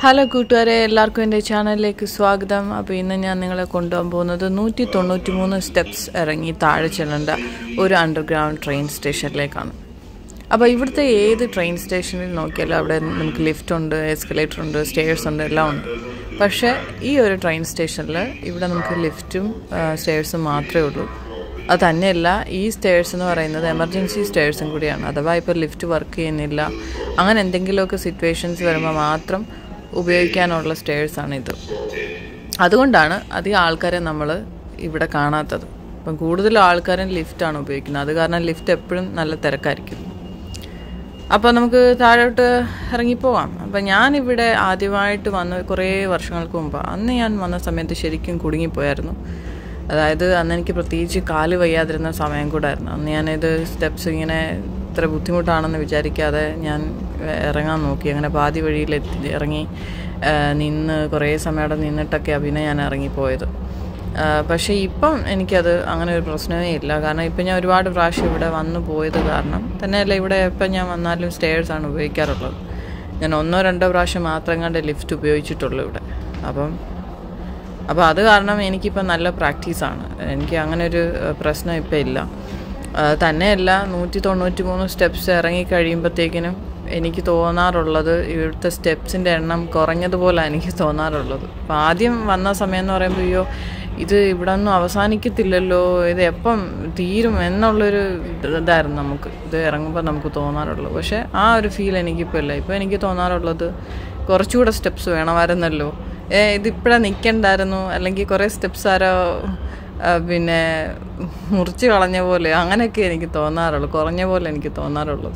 Hello കൂട്ടുകാരെ എല്ലാവർക്കും എൻ്റെ ചാനലിലേക്ക് സ്വാഗതം അപ്പോൾ ഇന്ന് ഞാൻ നിങ്ങളെ കൊണ്ടുപോകാൻ പോകുന്നത് നൂറ്റി തൊണ്ണൂറ്റി മൂന്ന് സ്റ്റെപ്സ് ഇറങ്ങി താഴെ ചെല്ലേണ്ട ഒരു അണ്ടർഗ്രൗണ്ട് ട്രെയിൻ സ്റ്റേഷനിലേക്കാണ് അപ്പോൾ ഇവിടുത്തെ ഏത് ട്രെയിൻ സ്റ്റേഷനിൽ നോക്കിയാലും അവിടെ നമുക്ക് ലിഫ്റ്റ് ഉണ്ട് എസ്കലേറ്റർ ഉണ്ട് സ്റ്റേഴ്സ് ഉണ്ട് എല്ലാം ഉണ്ട് പക്ഷേ ഈ ഒരു ട്രെയിൻ സ്റ്റേഷനിൽ ഇവിടെ നമുക്ക് ലിഫ്റ്റും സ്റ്റേഴ്സും മാത്രമേ ഉള്ളൂ അത് തന്നെയല്ല ഈ സ്റ്റേഴ്സ് എന്ന് പറയുന്നത് എമർജൻസി സ്റ്റേഴ്സും കൂടിയാണ് അഥവാ ഇപ്പോൾ ലിഫ്റ്റ് വർക്ക് ചെയ്യുന്നില്ല അങ്ങനെ എന്തെങ്കിലുമൊക്കെ സിറ്റുവേഷൻസ് വരുമ്പോൾ മാത്രം ഉപയോഗിക്കാനുള്ള സ്റ്റേഴ്സാണ് ഇത് അതുകൊണ്ടാണ് അധികം ആൾക്കാരെ നമ്മൾ ഇവിടെ കാണാത്തത് അപ്പം കൂടുതലും ആൾക്കാരും ലിഫ്റ്റാണ് ഉപയോഗിക്കുന്നത് അത് കാരണം ലിഫ്റ്റ് എപ്പോഴും നല്ല തിരക്കായിരിക്കും അപ്പോൾ നമുക്ക് താഴോട്ട് ഇറങ്ങിപ്പോവാം അപ്പം ഞാനിവിടെ ആദ്യമായിട്ട് വന്ന കുറേ വർഷങ്ങൾക്ക് മുമ്പ് അന്ന് ഞാൻ വന്ന സമയത്ത് ശരിക്കും കുടുങ്ങിപ്പോയായിരുന്നു അതായത് അന്ന് എനിക്ക് പ്രത്യേകിച്ച് കാല് വയ്യാതിരുന്ന സമയം കൂടായിരുന്നു അന്ന് ഞാനിത് സ്റ്റെപ്സ് ഇങ്ങനെ ഇത്ര ബുദ്ധിമുട്ടാണെന്ന് വിചാരിക്കാതെ ഞാൻ ഇറങ്ങാൻ നോക്കി അങ്ങനെ പാതി വഴിയിൽ എത്തി ഇറങ്ങി നിന്ന് കുറേ സമയം അവിടെ നിന്നിട്ടൊക്കെ പിന്നെ ഞാൻ ഇറങ്ങിപ്പോയത് പക്ഷേ ഇപ്പം എനിക്കത് അങ്ങനെ ഒരു പ്രശ്നമേ ഇല്ല കാരണം ഇപ്പം ഞാൻ ഒരുപാട് പ്രാവശ്യം ഇവിടെ വന്നു പോയത് കാരണം തന്നെയല്ല ഇവിടെ എപ്പം ഞാൻ വന്നാലും സ്റ്റേഴ്സാണ് ഉപയോഗിക്കാറുള്ളത് ഞാൻ ഒന്നോ രണ്ടോ പ്രാവശ്യം മാത്രം കണ്ട് ലിഫ്റ്റ് ഉപയോഗിച്ചിട്ടുള്ളൂ ഇവിടെ അപ്പം അപ്പോൾ അത് കാരണം എനിക്കിപ്പോൾ നല്ല പ്രാക്ടീസാണ് എനിക്ക് അങ്ങനെ ഒരു പ്രശ്നം ഇപ്പം ഇല്ല തന്നെയല്ല നൂറ്റി തൊണ്ണൂറ്റി മൂന്ന് സ്റ്റെപ്സ് ഇറങ്ങി കഴിയുമ്പോഴത്തേക്കിനും എനിക്ക് തോന്നാറുള്ളത് ഇവിടുത്തെ സ്റ്റെപ്സിൻ്റെ എണ്ണം കുറഞ്ഞതുപോലെ എനിക്ക് തോന്നാറുള്ളത് അപ്പോൾ ആദ്യം വന്ന സമയം എന്ന് പറയുമ്പോൾ അയ്യോ ഇത് ഇവിടെ ഒന്നും അവസാനിക്കത്തില്ലല്ലോ ഇത് എപ്പം തീരും എന്നുള്ളൊരു ഇതായിരുന്നു നമുക്ക് ഇത് ഇറങ്ങുമ്പോൾ നമുക്ക് തോന്നാറുള്ളൂ പക്ഷേ ആ ഒരു ഫീൽ എനിക്കിപ്പോൾ ഇല്ല ഇപ്പോൾ എനിക്ക് തോന്നാറുള്ളത് കുറച്ചുകൂടെ സ്റ്റെപ്സ് വേണമായിരുന്നല്ലോ ഏ ഇതിപ്പോഴാണ് നിൽക്കണ്ടായിരുന്നു അല്ലെങ്കിൽ കുറേ സ്റ്റെപ്സ് ആരോ പിന്നെ മുറിച്ച് കളഞ്ഞ പോലെ അങ്ങനെയൊക്കെ എനിക്ക് തോന്നാറുള്ളൂ കുറഞ്ഞ പോലെ എനിക്ക് തോന്നാറുള്ളത്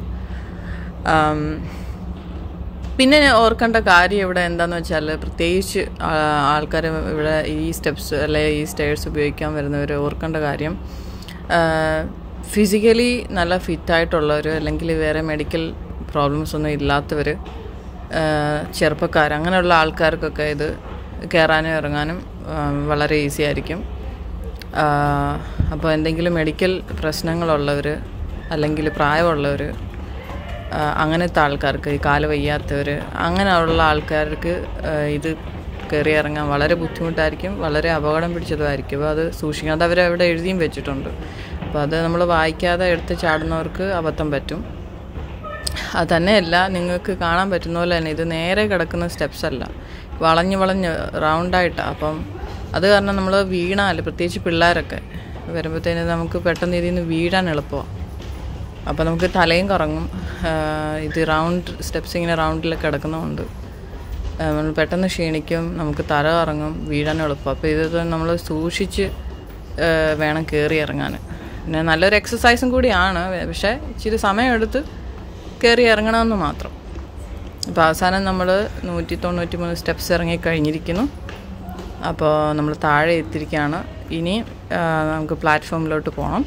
പിന്നെ ഓർക്കേണ്ട കാര്യം ഇവിടെ എന്താണെന്ന് വെച്ചാൽ പ്രത്യേകിച്ച് ആൾക്കാർ ഇവിടെ ഈ സ്റ്റെപ്സ് അല്ലെ ഈ സ്റ്റേഴ്സ് ഉപയോഗിക്കാൻ വരുന്നവർ ഓർക്കേണ്ട കാര്യം ഫിസിക്കലി നല്ല ഫിറ്റായിട്ടുള്ളവർ അല്ലെങ്കിൽ വേറെ മെഡിക്കൽ പ്രോബ്ലംസ് ഒന്നും ഇല്ലാത്തവർ ചെറുപ്പക്കാർ അങ്ങനെയുള്ള ആൾക്കാർക്കൊക്കെ ഇത് കയറാനും ഇറങ്ങാനും വളരെ ഈസി ആയിരിക്കും അപ്പോൾ എന്തെങ്കിലും മെഡിക്കൽ പ്രശ്നങ്ങളുള്ളവർ അല്ലെങ്കിൽ പ്രായമുള്ളവർ അങ്ങനത്തെ ആൾക്കാർക്ക് ഈ കാല് വയ്യാത്തവർ അങ്ങനെയുള്ള ആൾക്കാർക്ക് ഇത് കയറി ഇറങ്ങാൻ വളരെ ബുദ്ധിമുട്ടായിരിക്കും വളരെ അപകടം പിടിച്ചതുമായിരിക്കും അപ്പോൾ അത് സൂക്ഷിക്കാതെ അവർ അവിടെ എഴുതിയും വെച്ചിട്ടുണ്ട് അപ്പോൾ അത് നമ്മൾ വായിക്കാതെ എടുത്ത് ചാടുന്നവർക്ക് അബദ്ധം പറ്റും അത് തന്നെയല്ല നിങ്ങൾക്ക് കാണാൻ പറ്റുന്ന പോലെ തന്നെ ഇത് നേരെ കിടക്കുന്ന സ്റ്റെപ്സ് അല്ല വളഞ്ഞ് വളഞ്ഞ് റൗണ്ടായിട്ടാണ് അപ്പം അത് കാരണം നമ്മൾ വീണാൽ പ്രത്യേകിച്ച് പിള്ളേരൊക്കെ വരുമ്പോഴത്തേന് നമുക്ക് പെട്ടെന്ന് ഇതിൽ നിന്ന് വീഴാൻ എളുപ്പമാണ് അപ്പോൾ നമുക്ക് തലയും കറങ്ങും ഇത് റൗണ്ട് സ്റ്റെപ്സ് ഇങ്ങനെ റൗണ്ടിൽ കിടക്കുന്നതുകൊണ്ട് നമ്മൾ പെട്ടെന്ന് ക്ഷീണിക്കും നമുക്ക് തല കറങ്ങും വീഴാൻ എളുപ്പം അപ്പോൾ ഇത് നമ്മൾ സൂക്ഷിച്ച് വേണം കയറി ഇറങ്ങാൻ പിന്നെ നല്ലൊരു എക്സസൈസും കൂടിയാണ് പക്ഷേ ഇച്ചിരി സമയമെടുത്ത് കയറി ഇറങ്ങണമെന്ന് മാത്രം അപ്പോൾ അവസാനം നമ്മൾ നൂറ്റി തൊണ്ണൂറ്റി മൂന്ന് സ്റ്റെപ്സ് ഇറങ്ങി കഴിഞ്ഞിരിക്കുന്നു അപ്പോൾ നമ്മൾ താഴെ എത്തിയിരിക്കുകയാണ് ഇനി നമുക്ക് പ്ലാറ്റ്ഫോമിലോട്ട് പോകണം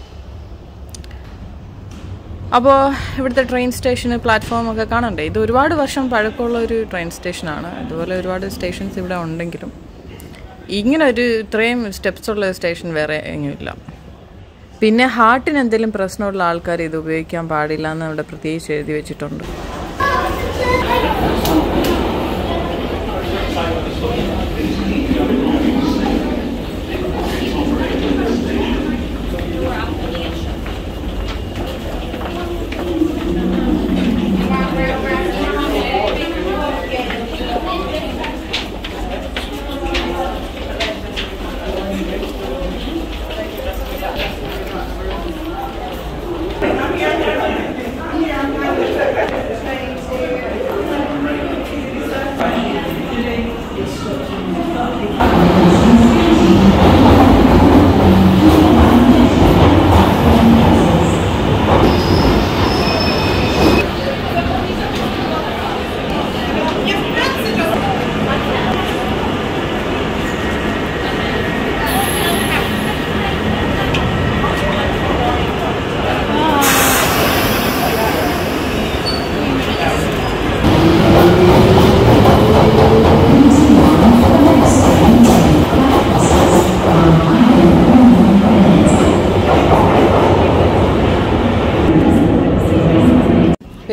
അപ്പോൾ ഇവിടുത്തെ ട്രെയിൻ സ്റ്റേഷന് പ്ലാറ്റ്ഫോം ഒക്കെ കാണണ്ടേ ഇത് ഒരുപാട് വർഷം പഴക്കമുള്ള ഒരു ട്രെയിൻ സ്റ്റേഷനാണ് അതുപോലെ ഒരുപാട് സ്റ്റേഷൻസ് ഇവിടെ ഉണ്ടെങ്കിലും ഇങ്ങനെ ഒരു ഇത്രയും സ്റ്റെപ്സ് ഉള്ള സ്റ്റേഷൻ വേറെ എങ്ങുമില്ല പിന്നെ ഹാർട്ടിന് എന്തെങ്കിലും പ്രശ്നമുള്ള ആൾക്കാർ ഇത് ഉപയോഗിക്കാൻ പാടില്ല എന്ന് ഇവിടെ പ്രത്യേകിച്ച് എഴുതി വെച്ചിട്ടുണ്ട്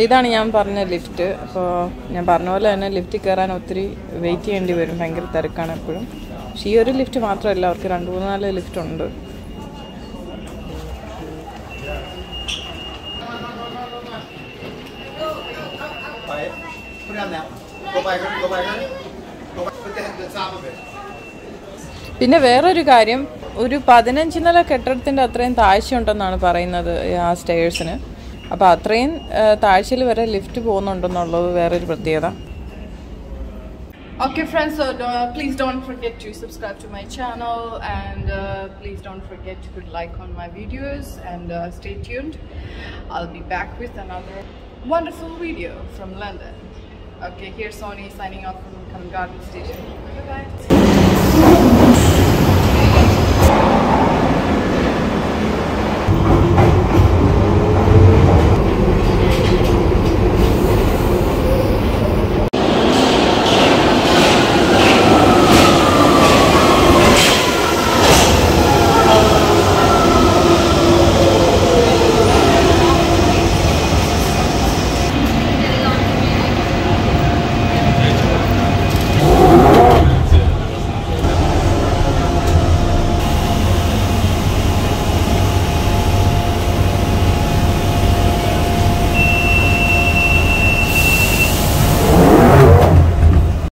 ഇതാണ് ഞാൻ പറഞ്ഞ ലിഫ്റ്റ് അപ്പോൾ ഞാൻ പറഞ്ഞ പോലെ തന്നെ ലിഫ്റ്റിൽ കയറാൻ ഒത്തിരി വെയിറ്റ് ചെയ്യേണ്ടി വരും ഭയങ്കര തിരക്കാണ് എപ്പോഴും പക്ഷേ ഈ ഒരു ലിഫ്റ്റ് മാത്രമല്ല അവർക്ക് രണ്ട് മൂന്ന് നാല് ലിഫ്റ്റ് ഉണ്ട് Put it on that one. Go by her, go by her. Go by, put the, the top of it. പിന്നെ വേറൊരു കാര്യം ഒരു പതിനഞ്ച് നില കെട്ടിടത്തിൻ്റെ അത്രയും താഴ്ചയുണ്ടെന്നാണ് പറയുന്നത് ആ സ്റ്റേഴ്സിന് അപ്പോൾ അത്രയും താഴ്ചയിൽ വരെ ലിഫ്റ്റ് പോകുന്നുണ്ടെന്നുള്ളത് വേറൊരു പ്രത്യേകത Okay, friends, so uh, please don't forget to subscribe to my channel and uh, please don't forget to put like on my videos and uh, stay tuned. I'll be back with another wonderful video from London. Okay, here's Sony signing off from Covent Garden Station. Bye bye.